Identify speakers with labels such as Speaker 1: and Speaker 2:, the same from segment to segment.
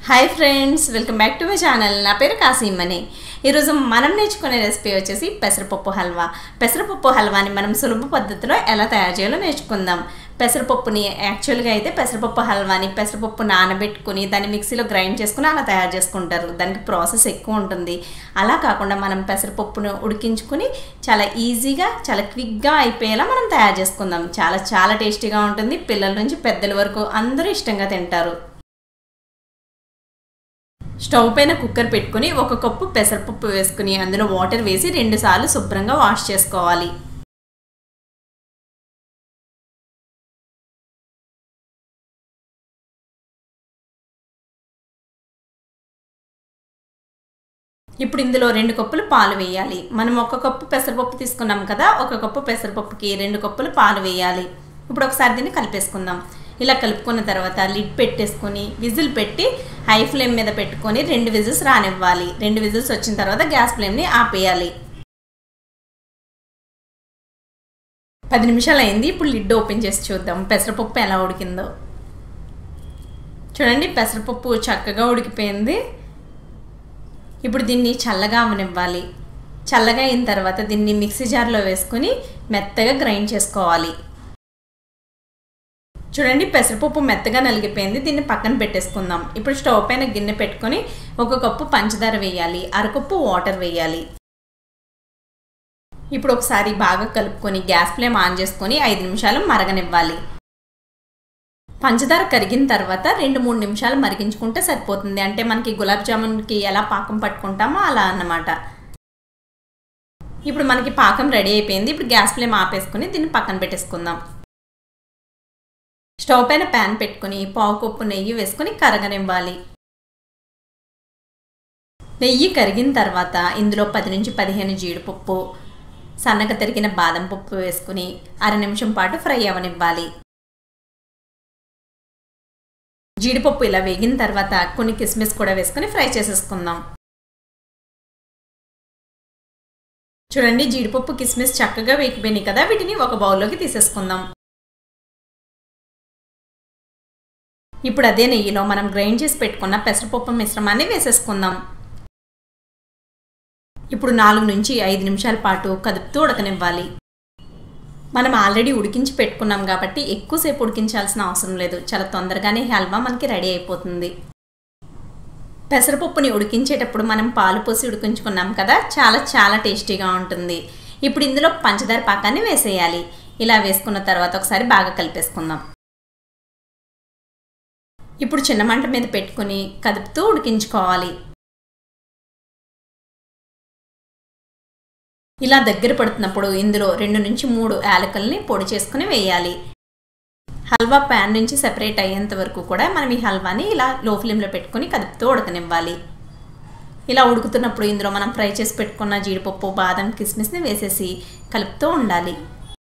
Speaker 1: hi friends welcome back to my channel నా పేరు కాసీమని ఈరోజు మనం నేర్చుకునే రెసిపీ వచ్చేసి పెసరపప్పు హల్వా పెసరపప్పు హల్వాని మనం సులభ పద్ధతిలో ఎలా తయారు చేయాలో నేర్చుకుందాం పెసరపప్పుని యాక్చువల్గా అయితే పెసరపప్పు హల్వాని పెసరపప్పు నానబెట్టుకుని దాన్ని మిక్సీలో గ్రైండ్ చేసుకుని అలా తయారు చేసుకుంటారు దానికి ప్రాసెస్ ఎక్కువ ఉంటుంది అలా కాకుండా మనం పెసరపప్పును ఉడికించుకుని చాలా ఈజీగా చాలా క్విక్గా అయిపోయేలా మనం తయారు చేసుకుందాం చాలా చాలా టేస్టీగా ఉంటుంది పిల్లల నుంచి పెద్దల వరకు అందరూ ఇష్టంగా తింటారు స్టవ్ పైన కుక్కర్ పెట్టుకుని ఒక కప్పు పెసరపప్పు వేసుకుని అందులో వాటర్ వేసి రెండుసార్లు శుభ్రంగా వాష్ చేసుకోవాలి ఇప్పుడు ఇందులో రెండు కప్పులు పాలు వేయాలి మనం ఒక కప్పు పెసరపప్పు తీసుకున్నాం కదా ఒక కప్పు పెసరపప్పుకి రెండు కప్పులు పాలు వేయాలి ఇప్పుడు ఒకసారి దీన్ని కలిపేసుకుందాం ఇలా కలుపుకున్న తర్వాత లిడ్ పెట్టేసుకొని విజిల్ పెట్టి హై ఫ్లేమ్ మీద పెట్టుకొని రెండు విజిల్స్ రానివ్వాలి రెండు విజిల్స్ వచ్చిన తర్వాత గ్యాస్ ఫ్లేమ్ని ఆపేయాలి పది నిమిషాలు అయింది ఇప్పుడు లిడ్ ఓపెన్ చేసి చూద్దాం పెసరపప్పు ఎలా ఉడికిందో చూడండి పెసరపప్పు చక్కగా ఉడికిపోయింది ఇప్పుడు దీన్ని చల్లగా అవనివ్వాలి చల్లగా అయిన తర్వాత దీన్ని మిక్సీ జార్లో వేసుకొని మెత్తగా గ్రైండ్ చేసుకోవాలి చూడండి పెసరపప్పు మెత్తగా నలిగిపోయింది దీన్ని పక్కన పెట్టేసుకుందాం ఇప్పుడు స్టవ్ పైన గిన్నె పెట్టుకొని ఒక కప్పు పంచదార వేయాలి అరకప్పు వాటర్ వేయాలి ఇప్పుడు ఒకసారి బాగా కలుపుకొని గ్యాస్ ఫ్లేమ్ ఆన్ చేసుకొని ఐదు నిమిషాలు మరగనివ్వాలి పంచదార కరిగిన తర్వాత రెండు మూడు నిమిషాలు మరిగించుకుంటే సరిపోతుంది అంటే మనకి గులాబ్ జామున్కి ఎలా పాకం పట్టుకుంటామో అలా అన్నమాట ఇప్పుడు మనకి పాకం రెడీ అయిపోయింది ఇప్పుడు గ్యాస్ ఫ్లేమ్ ఆపేసుకొని దీన్ని పక్కన పెట్టేసుకుందాం స్టవ్ పైన ప్యాన్ పెట్టుకుని పావు కప్పు నెయ్యి వేసుకొని కరగనివ్వాలి నెయ్యి కరిగిన తర్వాత ఇందులో పది నుంచి పదిహేను జీడిపప్పు సన్నగా తరిగిన బాదం పప్పు వేసుకుని అర నిమిషం పాటు ఫ్రై అవనివ్వాలి జీడిపప్పు ఇలా వేగిన తర్వాత కొన్ని కిస్మిస్ కూడా వేసుకొని ఫ్రై చేసేసుకుందాం చూడండి జీడిపప్పు కిస్మిస్ చక్కగా వేగిపోయినాయి కదా వీటిని ఒక బౌల్లోకి తీసేసుకుందాం ఇప్పుడు అదే నెయ్యిలో మనం గ్రైండ్ చేసి పెట్టుకున్న పెసరపప్పు మిశ్రమాన్ని వేసేసుకుందాం ఇప్పుడు నాలుగు నుంచి ఐదు నిమిషాల పాటు కదుపుతూ ఉడకనివ్వాలి మనం ఆల్రెడీ ఉడికించి పెట్టుకున్నాం కాబట్టి ఎక్కువసేపు ఉడికించాల్సిన అవసరం లేదు చాలా తొందరగానే హల్వా మనకి రెడీ అయిపోతుంది పెసరపప్పుని ఉడికించేటప్పుడు మనం పాలు పోసి ఉడికించుకున్నాం కదా చాలా చాలా టేస్టీగా ఉంటుంది ఇప్పుడు ఇందులో పంచదార పాకాన్ని వేసేయాలి ఇలా వేసుకున్న తర్వాత ఒకసారి బాగా కలిపేసుకుందాం ఇప్పుడు చిన్న మంట మీద పెట్టుకుని కదుపుతూ ఉడికించుకోవాలి ఇలా దగ్గర పడుతున్నప్పుడు ఇందులో రెండు నుంచి మూడు యాలకల్ని పొడి చేసుకుని వేయాలి హల్వా ప్యాన్ నుంచి సెపరేట్ అయ్యేంత వరకు కూడా మనం ఈ హల్వాని ఇలా లో ఫ్లేమ్లో పెట్టుకుని కదుపుతూ ఉడకనివ్వాలి ఇలా ఉడుకుతున్నప్పుడు ఇందులో మనం ఫ్రై చేసి పెట్టుకున్న జీడిపప్పు బాదం కిస్మిస్ని వేసేసి కలుపుతూ ఉండాలి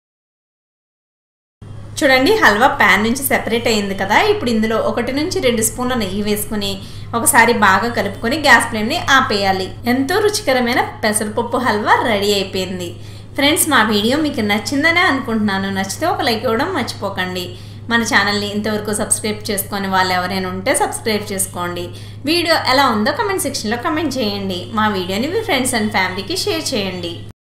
Speaker 1: చూడండి హల్వా ప్యాన్ నుంచి సెపరేట్ అయింది కదా ఇప్పుడు ఇందులో ఒకటి నుంచి రెండు స్పూన్ల నెయ్యి వేసుకుని ఒకసారి బాగా కలుపుకొని గ్యాస్ ఫ్లేమ్ని ఆపేయాలి ఎంతో రుచికరమైన పెసరపప్పు హల్వా రెడీ అయిపోయింది ఫ్రెండ్స్ మా వీడియో మీకు నచ్చిందనే అనుకుంటున్నాను నచ్చితే ఒక లైక్ ఇవ్వడం మర్చిపోకండి మన ఛానల్ని ఇంతవరకు సబ్స్క్రైబ్ చేసుకొని వాళ్ళు ఎవరైనా ఉంటే సబ్స్క్రైబ్ చేసుకోండి వీడియో ఎలా ఉందో కమెంట్ సెక్షన్లో కమెంట్ చేయండి మా వీడియోని మీ ఫ్రెండ్స్ అండ్ ఫ్యామిలీకి షేర్ చేయండి